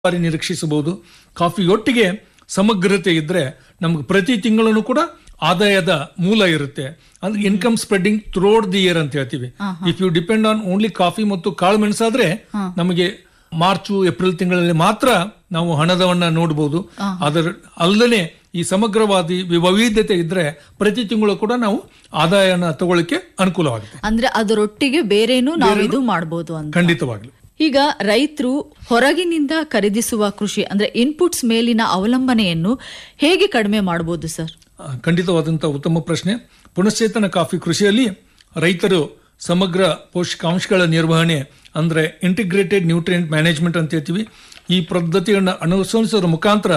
ಬಾರಿ ನಿರೀಕ್ಷಿಸಬಹುದು ಕಾಫಿಯೊಟ್ಟಿಗೆ ಸಮಗ್ರತೆ ಇದ್ರೆ ನಮ್ಗೆ ಪ್ರತಿ ತಿಂಗಳನ್ನು ಕೂಡ ಆದಾಯದ ಮೂಲ ಇರುತ್ತೆ ಅಂದ್ರೆ income spreading throughout the year ಅಂತ ಹೇಳ್ತೀವಿ if you depend on only coffee ಮತ್ತು ಕಾಳು ಮೆಣಸಾದ್ರೆ ನಮಗೆ ಮಾರ್ಚ್ ಏಪ್ರಿಲ್ ತಿಂಗಳಲ್ಲಿ ಮಾತ್ರ ನಾವು ಹಣದವನ್ನ ನೋಡಬಹುದು ಅದರ ಅಲ್ಲದೆ ಈ ಸಮಗ್ರವಾದಿ ವಿ- ವೈವಿಧ್ಯತೆ ಇದ್ರೆ ಪ್ರತಿ ತಿಂಗಳು ಕೂಡ ನಾವು ಆದಾಯನ ತಗೊಳ್ಳಿಕ್ಕೆ ಅನುಕೂಲವಾಗುತ್ತೆ ಅಂದ್ರೆ ಅದರೊಟ್ಟಿಗೆ ಬೇರೇನು ನಾವು ಇದು ಮಾಡ್ಬೋದು ಅಂತ ಖಂಡಿತವಾಗ್ಲು ಈಗ ರೈತರು ಹೊರಗಿನಿಂದ ಖರೀದಿಸುವ ಕೃಷಿ ಅಂದ್ರೆ ಇನ್ಪುಟ್ಸ್ ಮೇಲಿನ ಅವಲಂಬನೆಯನ್ನು ಹೇಗೆ ಕಡಿಮೆ ಮಾಡಬಹುದು ಸರ್ ಆ, ಖಂಡಿತವಾದಂಥ ಉತ್ತಮ ಪ್ರಶ್ನೆ ಪುನಶ್ಚೇತನ ಕಾಫಿ ಕೃಷಿಯಲ್ಲಿ ರೈತರು ಸಮಗ್ರ ಪೋಷಕಾಂಶಗಳ ನಿರ್ವಹಣೆ ಅಂದ್ರೆ ಇಂಟಿಗ್ರೇಟೆಡ್ ನ್ಯೂಟ್ರಿಯೆಂಟ್ ಮ್ಯಾನೇಜ್ಮೆಂಟ್ ಅಂತ ಹೇಳ್ತೀವಿ ಈ ಪದ್ಧತಿಯನ್ನು ಅನುಸರಿಸೋದ್ರ ಮುಖಾಂತರ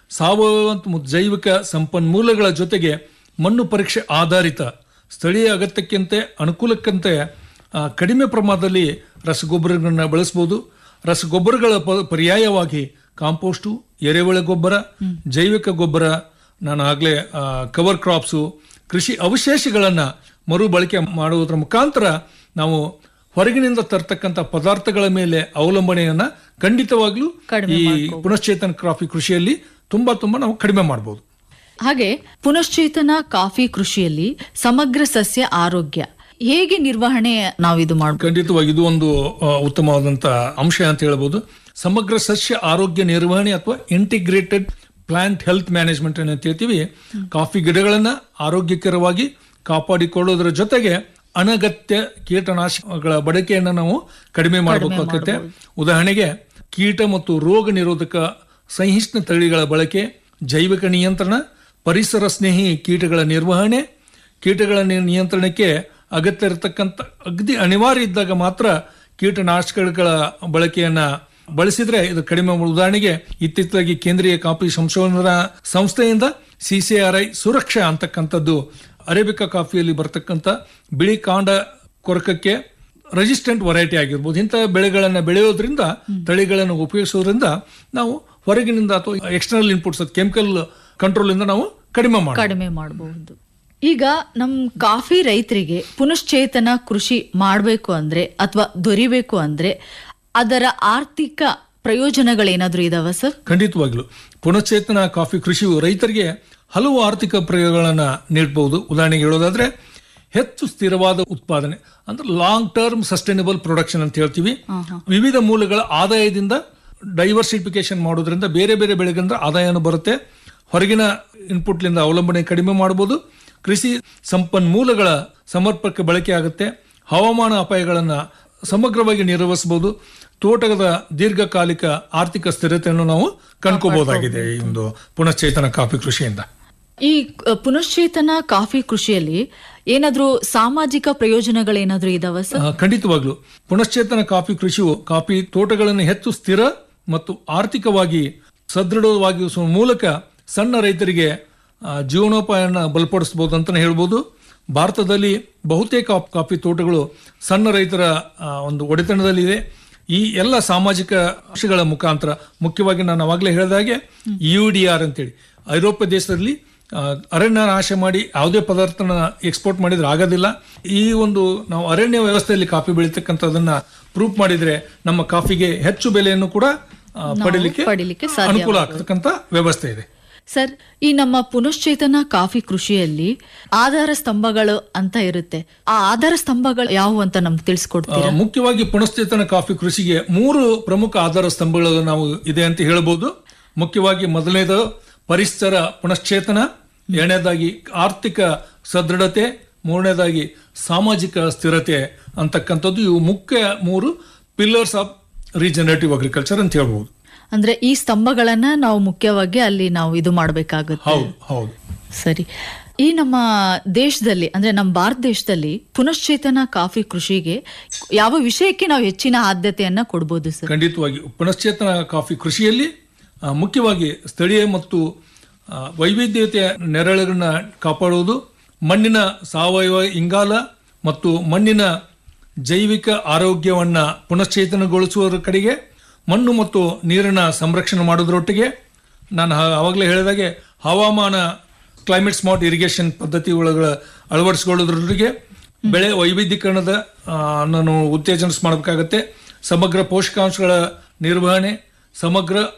ಸಾವಯವ ಮತ್ತು ಜೈವಿಕ ಸಂಪನ್ಮೂಲಗಳ ಜೊತೆಗೆ ಮಣ್ಣು ಪರೀಕ್ಷೆ ಆಧಾರಿತ ಸ್ಥಳೀಯ ಅಗತ್ಯಕ್ಕಿಂತೆ ಅನುಕೂಲಕ್ಕಂತೆ ಆ, ಕಡಿಮೆ ಪ್ರಮಾಣದಲ್ಲಿ ರಸಗೊಬ್ಬರಗಳನ್ನ ಬಳಸಬಹುದು ರಸಗೊಬ್ಬರಗಳ ಪ- ಪರ್ಯಾಯವಾಗಿ ಕಾಂಪೋಸ್ಟು ಎರೆಹುಳ ಗೊಬ್ಬರ ಜೈವಿಕ ಗೊಬ್ಬರ ನಾನು ಆಗಲೇ ಕವರ್ ಕ್ರಾಪ್ಸು ಕೃಷಿ ಅವಶೇಷಗಳನ್ನ ಮರುಬಳಕೆ ಮಾಡುವುದರ ಮುಖಾಂತರ ನಾವು ಹೊರಗಿನಿಂದ ತರ್ತಕ್ಕಂಥ ಪದಾರ್ಥಗಳ ಮೇಲೆ ಅವಲಂಬನೆಯನ್ನ ಖಂಡಿತವಾಗ್ಲೂ ಕಡಿಮೆ ಈ ಪುನಶ್ಚೇತನ ಕಾಫಿ ಕೃಷಿಯಲ್ಲಿ ತುಂಬಾ ತುಂಬಾ ನಾವು ಕಡಿಮೆ ಮಾಡಬಹುದು ಹಾಗೆ ಪುನಶ್ಚೇತನ ಕಾಫಿ ಕೃಷಿಯಲ್ಲಿ ಸಮಗ್ರ ಸಸ್ಯ ಆರೋಗ್ಯ ಹೇಗೆ ನಿರ್ವಹಣೆ ನಾವು ಇದು ಮಾಡಬಹುದು ಖಂಡಿತವಾಗಿ ಇದು ಒಂದು ಆ, ಉತ್ತಮವಾದಂತ ಅಂಶ ಅಂತ ಹೇಳ್ಬೋದು ಸಮಗ್ರ ಸಸ್ಯ ಆರೋಗ್ಯ ನಿರ್ವಹಣೆ ಅಥವಾ ಇಂಟಿಗ್ರೇಟೆಡ್ ಪ್ಲಾಂಟ್ ಹೆಲ್ತ್ ಮ್ಯಾನೇಜ್ಮೆಂಟ್ ಅಂತ ಹೇಳ್ತೀವಿ ಕಾಫಿ ಗಿಡಗಳನ್ನ ಆರೋಗ್ಯಕರವಾಗಿ ಕಾಪಾಡಿಕೊಳ್ಳೋದ್ರ ಜೊತೆಗೆ ಅನಗತ್ಯ ಕೀಟನಾಶಕಗಳ ಬಳಕೆಯನ್ನು ನಾವು ಕಡಿಮೆ ಮಾಡಬೇಕಾಗುತ್ತೆ ಉದಾಹರಣೆಗೆ ಕೀಟ ಮತ್ತು ರೋಗ ನಿರೋಧಕ ಸಹಿಷ್ಣು ತಳಿಗಳ ಬಳಕೆ ಜೈವಿಕ ನಿಯಂತ್ರಣ ಪರಿಸರ ಸ್ನೇಹಿ ಕೀಟಗಳ ನಿರ್ವಹಣೆ ಕೀಟಗಳ ನಿ- ನಿಯಂತ್ರಣಕ್ಕೆ ಅಗತ್ಯ ಇರತಕ್ಕಂಥ ಅಗದಿ ಅನಿವಾರ್ಯ ಇದ್ದಾಗ ಮಾತ್ರ ಕೀಟನಾಶಕಗಳ ಬಳಕೆಯನ್ನ ಬಳಸಿದ್ರೆ ಇದು ಕಡಿಮೆ ಮಾಡು- ಉದಾಹರಣೆಗೆ ಇತ್ತೀಚೆಗೆ ಕೇಂದ್ರೀಯ ಕಾಫಿ ಸಂಶೋಧನಾ ಸಂಸ್ಥೆಯಿಂದ ಸಿಸಿಆರ್ಐ ಸುರಕ್ಷಾ ಅಂತಕ್ಕಂಥದ್ದು ಅರೇಬಿಕಾ ಕಾಫಿಯಲ್ಲಿ ಬರ್ತಕ್ಕಂಥ ಬಿಳಿ ಕಾಂಡ ಕೊರಕಕ್ಕೆ ರೆಸಿಸ್ಟೆಂಟ್ ವೆರೈಟಿ ಆಗಿರ್ಬೋದು ಇಂಥ ಬೆಳೆಗಳನ್ನು ಬೆಳೆಯೋದ್ರಿಂದ ತಳಿಗಳನ್ನು ಉಪಯೋಗಿಸೋದ್ರಿಂದ ನಾವು ಹೊರಗಿನಿಂದ ಅಥವಾ ಎಕ್ಸ್ಟರ್ನಲ್ ಇನ್ಪುಟ್ಸ್ ಕೆಮಿಕಲ್ ಕಂಟ್ರೋಲ್ ಇಂದ ನಾವು ಕಡಿಮೆ ಮಾಡಿ ಕಡಿಮೆ ಮಾಡಬಹುದು ಈಗ ನಮ್ ಕಾಫಿ ರೈತರಿಗೆ ಪುನಶ್ಚೇತನ ಕೃಷಿ ಮಾಡಬೇಕು ಅಂದ್ರೆ ಅಥವಾ ದೊರಿಬೇಕು ಅಂದ್ರೆ ಅದರ ಆರ್ಥಿಕ ಪ್ರಯೋಜನಗಳೇನಾದ್ರೂ ಇದಾವ ಸರ್ ಖಂಡಿತವಾಗ್ಲು ಪುನಶ್ಚೇತನ ಕಾಫಿ ಕೃಷಿಯು ರೈತರಿಗೆ ಹಲವು ಆರ್ಥಿಕ ಪ್ರಯೋಗಗಳನ್ನ ನೀಡಬಹುದು ಉದಾಹರಣೆಗೆ ಹೇಳೋದಾದ್ರೆ ಹೆಚ್ಚು ಸ್ಥಿರವಾದ ಉತ್ಪಾದನೆ ಅಂದ್ರೆ ಲಾಂಗ್ ಟರ್ಮ್ ಸಸ್ಟೈನಬಲ್ ಪ್ರೊಡಕ್ಷನ್ ಅಂತ ಹೇಳ್ತೀವಿ ವಿವಿಧ ಮೂಲಗಳ ಆದಾಯದಿಂದ ಡೈವರ್ಸಿಫಿಕೇಶನ್ ಮಾಡೋದ್ರಿಂದ ಬೇರೆ ಬೇರೆ ಬೆಳೆಗಳಿಂದ ಆದಾಯನೂ ಬರುತ್ತೆ ಹೊರಗಿನ ಇನ್ಪುಟ್ಲಿಂದ ಅವಲಂಬನೆ ಕಡಿಮೆ ಮಾಡಬಹುದು ಕೃಷಿ ಸಂಪನ್ಮೂಲಗಳ ಸಮರ್ಪಕ ಬಳಕೆ ಆಗುತ್ತೆ ಹವಾಮಾನ ಅಪಾಯಗಳನ್ನ ಸಮಗ್ರವಾಗಿ ನಿರ್ವಹಿಸಬಹುದು ತೋಟದ ದೀರ್ಘಕಾಲಿಕ ಆರ್ಥಿಕ ಸ್ಥಿರತೆಯನ್ನು ನಾವು ಕಂಡ್ಕೋಬಹುದಾಗಿದೆ ಈ ಒಂದು ಪುನಶ್ಚೇತನ ಕಾಫಿ ಕೃಷಿಯಿಂದ ಈ ಅ, ಪುನಶ್ಚೇತನ ಕಾಫಿ ಕೃಷಿಯಲ್ಲಿ ಏನಾದ್ರೂ ಸಾಮಾಜಿಕ ಪ್ರಯೋಜನಗಳೇನಾದ್ರೂ ಇದಾವ ಸರ್ ಆ, ಖಂಡಿತವಾಗ್ಲು ಪುನಶ್ಚೇತನ ಕಾಫಿ ಕೃಷಿಯು ಕಾಫಿ ತೋಟಗಳನ್ನು ಹೆಚ್ಚು ಸ್ಥಿರ ಮತ್ತು ಆರ್ಥಿಕವಾಗಿ ಸದೃಢವಾಗಿಸುವ ಮೂಲಕ ಸಣ್ಣ ರೈತರಿಗೆ ಆ, ಜೀವನೋಪಾಯನ ಬಲಪಡಿಸಬಹುದು ಅಂತಾನೆ ಹೇಳ್ಬೋದು ಭಾರತದಲ್ಲಿ ಬಹುತೇಕ ಕಾಫಿ ತೋಟಗಳು ಸಣ್ಣ ರೈತರ ಆ, ಒಂದು ಒಡೆತನದಲ್ಲಿದೆ ಈ ಎಲ್ಲ ಸಾಮಾಜಿಕ ಅಂಶಗಳ ಮುಖಾಂತರ ಮುಖ್ಯವಾಗಿ ನಾನು ಅವಾಗಲೇ ಹೇಳಿದಾಗೆ ಯು ಡಿ ಆರ್ ಅಂತೇಳಿ ಐರೋಪ್ಯ ದೇಶದಲ್ಲಿ ಆ, ಅರಣ್ಯ ನಾಶ ಮಾಡಿ ಯಾವುದೇ ಪದಾರ್ಥನ ಎಕ್ಸ್ಪೋರ್ಟ್ ಮಾಡಿದ್ರೆ ಆಗೋದಿಲ್ಲ ಈ ಒಂದು ನಾವು ಅರಣ್ಯ ವ್ಯವಸ್ಥೆಯಲ್ಲಿ ಕಾಫಿ ಬೆಳೀತಕ್ಕಂಥದನ್ನ ಪ್ರೂಫ್ ಮಾಡಿದ್ರೆ ನಮ್ಮ ಕಾಫಿಗೆ ಹೆಚ್ಚು ಬೆಲೆಯನ್ನು ಕೂಡ ಆ, ಪಡಿಲಿಕ್ಕೆ ಪಡಿಲಿಕ್ಕೆ ಸಾಧ್ಯ ಅನುಕೂಲ ಆಗ್ತಕ್ಕಂಥ ವ್ಯವಸ್ಥೆ ಇದೆ ಸರ್ ಈ ನಮ್ಮ ಪುನಶ್ಚೇತನ ಕಾಫಿ ಕೃಷಿಯಲ್ಲಿ ಆಧಾರ ಸ್ತಂಭಗಳು ಅಂತ ಇರುತ್ತೆ ಆ ಆಧಾರ ಸ್ತಂಭಗಳು ಯಾವುವು ಅಂತ ನಮ್ಗೆ ತಿಳಿಸ್ಕೊಡ್ತೀರಾ ಆ, ಮುಖ್ಯವಾಗಿ ಪುನಶ್ಚೇತನ ಕಾಫಿ ಕೃಷಿಗೆ ಮೂರು ಪ್ರಮುಖ ಆಧಾರ ಸ್ತಂಭಗಳು ನಾವು ಇದೆ ಅಂತ ಹೇಳ್ಬೋದು ಮುಖ್ಯವಾಗಿ ಮೊದಲನೇದು ಪರಿಸರ ಪುನಶ್ಚೇತನ ಎರಡನೇದಾಗಿ ಆರ್ಥಿಕ ಸದೃಢತೆ ಮೂರನೇದಾಗಿ ಸಾಮಾಜಿಕ ಸ್ಥಿರತೆ ಅಂತಕ್ಕಂಥದ್ದು ಇವು ಮುಖ್ಯ ಮೂರು ಪಿಲ್ಲರ್ಸ್ ಆಫ್ ರೀಜನರೇಟಿವ್ ಅಗ್ರಿಕಲ್ಚರ್ ಅಂತ ಹೇಳ್ಬೋದು ಅಂದ್ರೆ ಈ ಸ್ತಂಭಗಳನ್ನ ನಾವು ಮುಖ್ಯವಾಗಿ ಅಲ್ಲಿ ನಾವು ಇದು ಮಾಡ್ಬೇಕಾಗುತ್ತೆ ಹೌದು ಹೌದು ಸರಿ ಈ ನಮ್ಮ ದೇಶದಲ್ಲಿ ಅಂದ್ರೆ ನಮ್ಮ ಭಾರತ ದೇಶದಲ್ಲಿ ಪುನಶ್ಚೇತನ ಕಾಫಿ ಕೃಷಿಗೆ ಯಾವ ವಿಷಯಕ್ಕೆ ನಾವು ಹೆಚ್ಚಿನ ಆದ್ಯತೆಯನ್ನ ಕೊಡ್ಬೋದು ಸರ್ ಖಂಡಿತವಾಗಿ ಪುನಶ್ಚೇತನ ಕಾಫಿ ಕೃಷಿಯಲ್ಲಿ ಆ, ಮುಖ್ಯವಾಗಿ ಸ್ಥಳೀಯ ಮತ್ತು ಆ, ವೈವಿಧ್ಯತೆಯ ನೆರಳುಗಳನ್ನ ಕಾಪಾಡುವುದು ಮಣ್ಣಿನ ಸಾವಯವ ಇಂಗಾಲ ಮತ್ತು ಮಣ್ಣಿನ ಜೈವಿಕ ಆರೋಗ್ಯವನ್ನ ಪುನಶ್ಚೇತನಗೊಳಿಸುವುದರ ಕಡೆಗೆ ಮಣ್ಣು ಮತ್ತು ನೀರಿನ ಸಂರಕ್ಷಣೆ ಮಾಡೋದ್ರೊಟ್ಟಿಗೆ ನಾನು ಆವಾಗಲೇ ಹೇಳಿದಾಗೆ ಹವಾಮಾನ ಕ್ಲೈಮೇಟ್ ಸ್ಮಾರ್ಟ್ ಇರಿಗೇಷನ್ ಪದ್ಧತಿ ಒಳಗಳ ಅಳವಡಿಸಿಕೊಳ್ಳೋದ್ರೊಟ್ಟಿಗೆ ಬೆಳೆ ವೈವಿಧ್ಯೀಕರಣದ ಆ, ನಾನು ಉತ್ತೇಜನ ಮಾಡಬೇಕಾಗತ್ತೆ ಸಮಗ್ರ ಪೋಷಕಾಂಶಗಳ ನಿರ್ವಹಣೆ ಸಮಗ್ರ